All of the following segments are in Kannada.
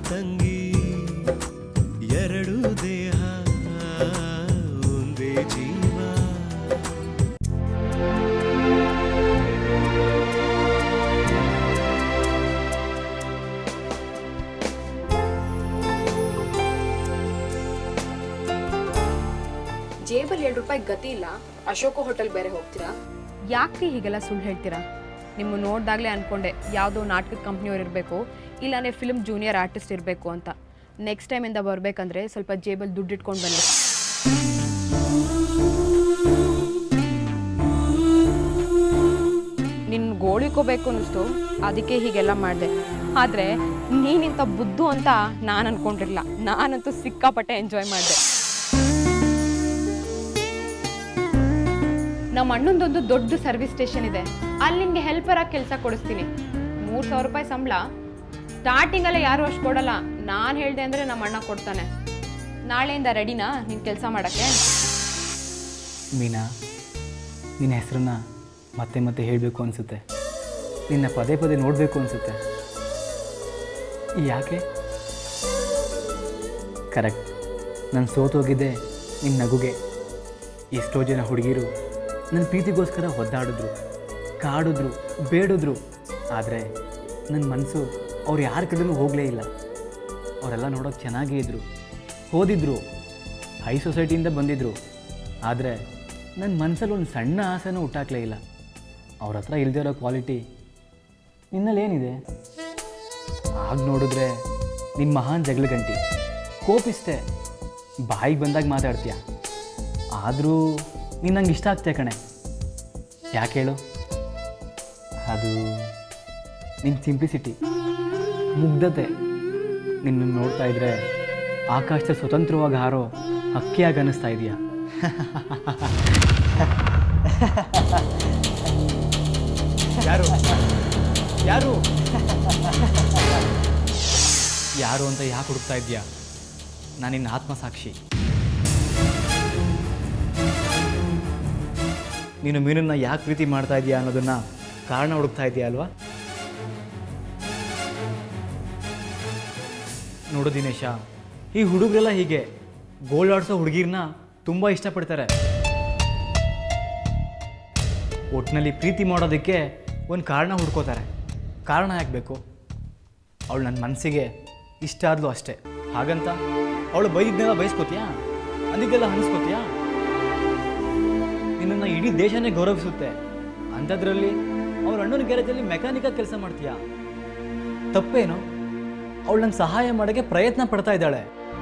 ತಂಗಿ ಎರಡು ದೇಹ ಒಂದೇ ಜೀವ ಜೇಬಲ್ಲಿ ಎರಡು ರೂಪಾಯಿ ಗತಿ ಇಲ್ಲ ಅಶೋಕ ಹೋಟೆಲ್ ಬೇರೆ ಹೋಗ್ತೀರಾ ಯಾಕೆ ಹೀಗೆಲ್ಲ ಸುಳ್ಳು ಹೇಳ್ತೀರಾ ನಿಮ್ಮ ನೋಡ್ದಾಗಲೇ ಅನ್ಕೊಂಡೆ ಯಾವುದೋ ನಾಟಕದ ಕಂಪ್ನಿಯವ್ರು ಇರಬೇಕು ಇಲ್ಲಾಂದ್ರೆ ಫಿಲ್ಮ್ ಜೂನಿಯರ್ ಆರ್ಟಿಸ್ಟ್ ಇರಬೇಕು ಅಂತ ನೆಕ್ಸ್ಟ್ ಟೈಮಿಂದ ಬರಬೇಕಂದ್ರೆ ಸ್ವಲ್ಪ ಜೇಬಲ್ಲಿ ದುಡ್ಡು ಇಟ್ಕೊಂಡು ಬನ್ನಿ ನಿನ್ನ ಗೋಳಿಕೋಬೇಕು ಅನ್ನಿಸ್ತು ಅದಕ್ಕೆ ಹೀಗೆಲ್ಲ ಮಾಡಿದೆ ಆದರೆ ನೀನಿಂತ ಬುದ್ಧು ಅಂತ ನಾನು ಅನ್ಕೊಂಡಿರಲಿಲ್ಲ ನಾನಂತೂ ಸಿಕ್ಕಾಪಟ್ಟೆ ಎಂಜಾಯ್ ಮಾಡಿದೆ ನಮ್ಮ ಅಣ್ಣಂದೊಂದು ದೊಡ್ಡ ಸರ್ವಿಸ್ ಸ್ಟೇಷನ್ ಇದೆ ಅಲ್ಲಿ ನಿಮಗೆ ಹೆಲ್ಪರ್ ಆಗಿ ಕೆಲಸ ಕೊಡಿಸ್ತೀನಿ ಮೂರು ಸಾವಿರ ರೂಪಾಯಿ ಸಂಬಳ ಸ್ಟಾರ್ಟಿಂಗಲ್ಲೇ ಯಾರು ಅಷ್ಟು ಕೊಡಲ್ಲ ನಾನು ಹೇಳಿದೆ ಅಂದರೆ ನಮ್ಮ ಅಣ್ಣ ಕೊಡ್ತಾನೆ ನಾಳೆಯಿಂದ ರೆಡಿನಾ ನೀನು ಕೆಲಸ ಮಾಡೋಕ್ಕೆ ಮೀನಾ ನಿನ್ನ ಹೆಸರನ್ನ ಮತ್ತೆ ಮತ್ತೆ ಹೇಳಬೇಕು ಅನಿಸುತ್ತೆ ನಿನ್ನ ಪದೇ ಪದೇ ನೋಡಬೇಕು ಅನಿಸುತ್ತೆ ಯಾಕೆ ಕರೆಕ್ಟ್ ನಾನು ಸೋತೋಗಿದ್ದೆ ನಿನ್ನ ನಗುಗೆ ಎಷ್ಟೋ ಜನ ಹುಡುಗಿರು ನನ್ನ ಪ್ರೀತಿಗೋಸ್ಕರ ಒದ್ದಾಡಿದ್ರು ಕಾಡಿದ್ರು ಬೇಡಿದ್ರು ಆದರೆ ನನ್ನ ಮನಸ್ಸು ಅವ್ರು ಯಾರ ಕಡೆನೂ ಹೋಗಲೇ ಇಲ್ಲ ಅವರೆಲ್ಲ ನೋಡೋಕೆ ಚೆನ್ನಾಗೇ ಇದ್ದರು ಓದಿದ್ರು ಹೈ ಸೊಸೈಟಿಯಿಂದ ಬಂದಿದ್ದರು ಆದರೆ ನನ್ನ ಮನಸ್ಸಲ್ಲಿ ಒಂದು ಸಣ್ಣ ಆಸೆನೂ ಹುಟ್ಟಾಕ್ಲೇ ಇಲ್ಲ ಅವ್ರ ಹತ್ರ ಇಲ್ದೇ ಇರೋ ಕ್ವಾಲಿಟಿ ನಿನ್ನಲ್ಲಿ ಏನಿದೆ ಆಗ ನೋಡಿದ್ರೆ ನಿನ್ನ ಮಹಾನ್ ಜಗಳಗಂಟಿ ಕೋಪಿಸ್ತೆ ಬಾಯಿಗೆ ಬಂದಾಗ ಮಾತಾಡ್ತೀಯ ಆದರೂ ನೀನು ನಂಗೆ ಇಷ್ಟ ಆಗ್ತೀಯ ಕಣೆ ಯಾಕೆ ಹೇಳು ಅದು ನಿನ್ನ ಸಿಂಪ್ಲಿಸಿಟಿ ಮುಗ್ಧತೆ ನಿನ್ನನ್ನು ನೋಡ್ತಾ ಇದ್ರೆ ಆಕಾಶದ ಸ್ವತಂತ್ರವಾಗಿ ಹಾರೋ ಹಕ್ಕಿಯಾಗಿ ಅನ್ನಿಸ್ತಾ ಇದೆಯಾ ಯಾರು ಯಾರು ಯಾರು ಅಂತ ಯಾಕೆ ಹುಡುಕ್ತಾ ಇದೆಯಾ ನಾನು ನಿನ್ನ ಆತ್ಮಸಾಕ್ಷಿ ನೀನು ಮೀನನ್ನ ಯಾಕೆ ಪ್ರೀತಿ ಮಾಡ್ತಾ ಇದೀಯಾ ಅನ್ನೋದನ್ನ ಕಾರಣ ಹುಡುಕ್ತಾ ಇದೆಯಾ ಅಲ್ವಾ ನೋಡು ದಿನೇಶ ಈ ಹುಡುಗರೆಲ್ಲ ಹೀಗೆ ಗೋಲ್ಡ್ ಆಡ್ಸೋ ಹುಡುಗಿರ್ನ ತುಂಬ ಇಷ್ಟಪಡ್ತಾರೆ ಒಟ್ಟಿನಲ್ಲಿ ಪ್ರೀತಿ ಮಾಡೋದಕ್ಕೆ ಒಂದು ಕಾರಣ ಹುಡ್ಕೋತಾರೆ ಕಾರಣ ಯಾಕೆ ಬೇಕು ಅವಳು ನನ್ನ ಮನಸ್ಸಿಗೆ ಇಷ್ಟ ಆದ್ಲು ಅಷ್ಟೇ ಹಾಗಂತ ಅವಳು ಬೈದಿದ್ದೆಲ್ಲ ಬಯಸ್ಕೋತೀಯಾ ಅಂದಿದ್ದೆಲ್ಲ ಅನಿಸ್ಕೋತೀಯಾ ನಿನ್ನನ್ನು ಇಡೀ ದೇಶನೇ ಗೌರವಿಸುತ್ತೆ ಅಂಥದ್ರಲ್ಲಿ ಅವ್ರ ಅಣ್ಣನ ಗ್ಯಾರೇಜಲ್ಲಿ ಮೆಕ್ಯಾನಿಕಾಗಿ ಕೆಲಸ ಮಾಡ್ತೀಯಾ ತಪ್ಪೇನು ಅವಳು ನಂಗೆ ಸಹಾಯ ಮಾಡೋಕ್ಕೆ ಪ್ರಯತ್ನ ಪಡ್ತಾ ಇದ್ದಾಳೆ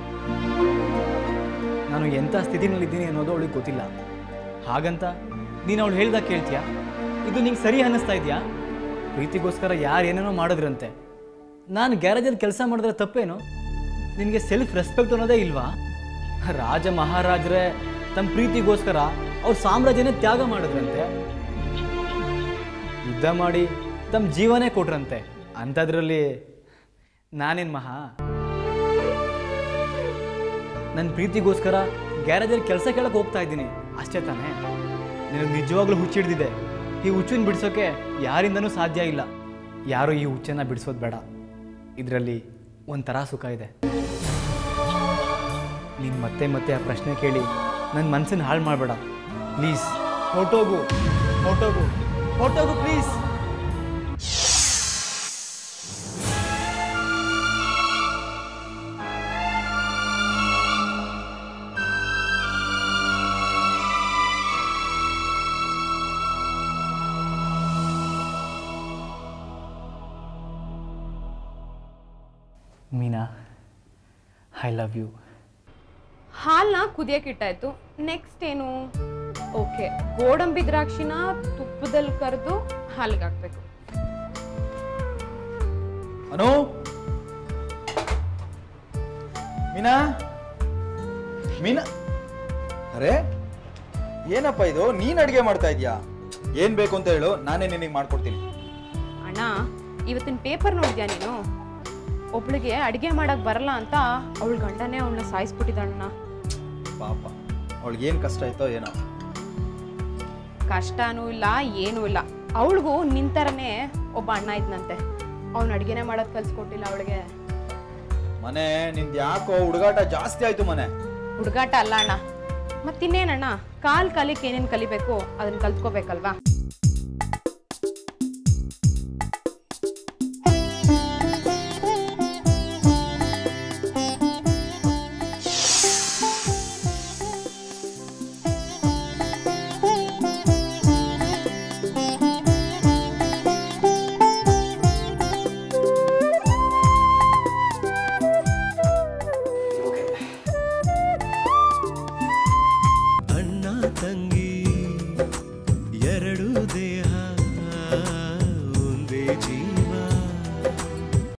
ನಾನು ಎಂಥ ಸ್ಥಿತಿನಲ್ಲಿದ್ದೀನಿ ಅನ್ನೋದು ಅವಳಿಗೆ ಗೊತ್ತಿಲ್ಲ ಹಾಗಂತ ನೀನು ಅವಳು ಹೇಳ್ದಾಗ ಕೇಳ್ತೀಯಾ ಇದು ನಿಂಗೆ ಸರಿ ಅನ್ನಿಸ್ತಾ ಇದೆಯಾ ಪ್ರೀತಿಗೋಸ್ಕರ ಯಾರು ಏನೇನೋ ಮಾಡಿದ್ರಂತೆ ನಾನು ಗ್ಯಾರೇಜಲ್ಲಿ ಕೆಲಸ ಮಾಡಿದ್ರೆ ತಪ್ಪೇನು ನಿನಗೆ ಸೆಲ್ಫ್ ರೆಸ್ಪೆಕ್ಟ್ ಅನ್ನೋದೇ ಇಲ್ವಾ ರಾಜ ಮಹಾರಾಜರೇ ತಮ್ಮ ಪ್ರೀತಿಗೋಸ್ಕರ ಅವ್ರ ಸಾಮ್ರಾಜ್ಯನೇ ತ್ಯಾಗ ಮಾಡಿದ್ರಂತೆ ಯುದ್ಧ ಮಾಡಿ ತಮ್ಮ ಜೀವನೇ ಕೊಟ್ರಂತೆ ಅಂಥದ್ರಲ್ಲಿ ನಾನೇನು ಮಹಾ ನನ್ನ ಪ್ರೀತಿಗೋಸ್ಕರ ಗ್ಯಾರೇಜಲ್ಲಿ ಕೆಲಸ ಕೇಳಕ್ಕೆ ಹೋಗ್ತಾ ಇದ್ದೀನಿ ಅಷ್ಟೇ ತಾನೇ ನಿನಗೆ ನಿಜವಾಗ್ಲೂ ಹುಚ್ಚಿಡ್ದಿದೆ ಈ ಹುಚ್ಚನ್ನು ಬಿಡಿಸೋಕೆ ಯಾರಿಂದನೂ ಸಾಧ್ಯ ಇಲ್ಲ ಯಾರು ಈ ಹುಚ್ಚನ್ನು ಬಿಡಿಸೋದು ಬೇಡ ಇದರಲ್ಲಿ ಒಂಥರ ಸುಖ ಇದೆ ನೀನು ಮತ್ತೆ ಮತ್ತೆ ಆ ಪ್ರಶ್ನೆ ಕೇಳಿ ನನ್ನ ಮನಸ್ಸನ್ನು ಹಾಳು ಮಾಡಬೇಡ ಪ್ಲೀಸ್ ಹೊರ್ಟೋಗು ಹೊರ್ಟೋಗು ಹೊರ್ಟೋಗು please Meena I love you ಹಾಲನ್ನ ಕುದಿಯಕ್ಕೆ ಇಟ್ಟಾಯ್ತು ನೆಕ್ಸ್ಟ್ ಏನು ಓಕೆ ಗೋಡಂಬಿ ದ್ರಾಕ್ಷಿನ ತುಪ್ಪದಲ್ಲಿ ಕರೆದು ಹಾಲಿಗೆ ಹಾಕ್ಬೇಕು ಅನು ಮೀನಾ ಮೀನಾ ಅರೆ ಏನಪ್ಪ ಇದು ನೀನ್ ಅಡಿಗೆ ಮಾಡ್ತಾ ಇದ್ಯಾ ಏನ್ ಬೇಕು ಅಂತ ಹೇಳು ನಾನೇ ನಿನಗೆ ಮಾಡ್ಕೊಡ್ತೀನಿ ಅಣ್ಣ ಇವತ್ತಿನ ಪೇಪರ್ ನೋಡಿದ್ಯಾ ನೀನು ಒಬ್ಳಿಗೆ ಅಡುಗೆ ಮಾಡಕ್ ಬರಲ್ಲ ಅಂತ ಅವಳ ಗಂಡನೇ ಅವಳನ್ನ ಸಾಯಿಸ್ಬಿಟ್ಟಿದ್ದಾಳಣ್ಣ ಪಾಪ ಅವಳಿಗೆ ಏನ್ ಕಷ್ಟ ಆಯ್ತೋ ಏನೋ ಕಷ್ಟನೂ ಇಲ್ಲ ಏನೂ ಇಲ್ಲ ಅವಳಿಗೂ ನಿಂತರನೇ ಒಬ್ಬ ಅಣ್ಣ ಇದ್ನಂತೆ ಅವ್ನ ಅಡುಗೆನೇ ಮಾಡೋದು ಕಲ್ಸ್ಕೊಟ್ಟಿಲ್ಲ ಅವಳಿಗೆ ಮನೆ ನಿಂದ್ ಯಾಕೋ ಹುಡುಗಾಟ ಜಾಸ್ತಿ ಆಯ್ತು ಮನೆ ಹುಡುಗಾಟ ಅಲ್ಲ ಅಣ್ಣ ಮತ್ತಿನ್ನೇನಣ್ಣ ಕಾಲ್ ಕಲಿಕ್ ಏನೇನು ಕಲಿಬೇಕು ಅದನ್ನ ಕಲ್ತ್ಕೋಬೇಕಲ್ವಾ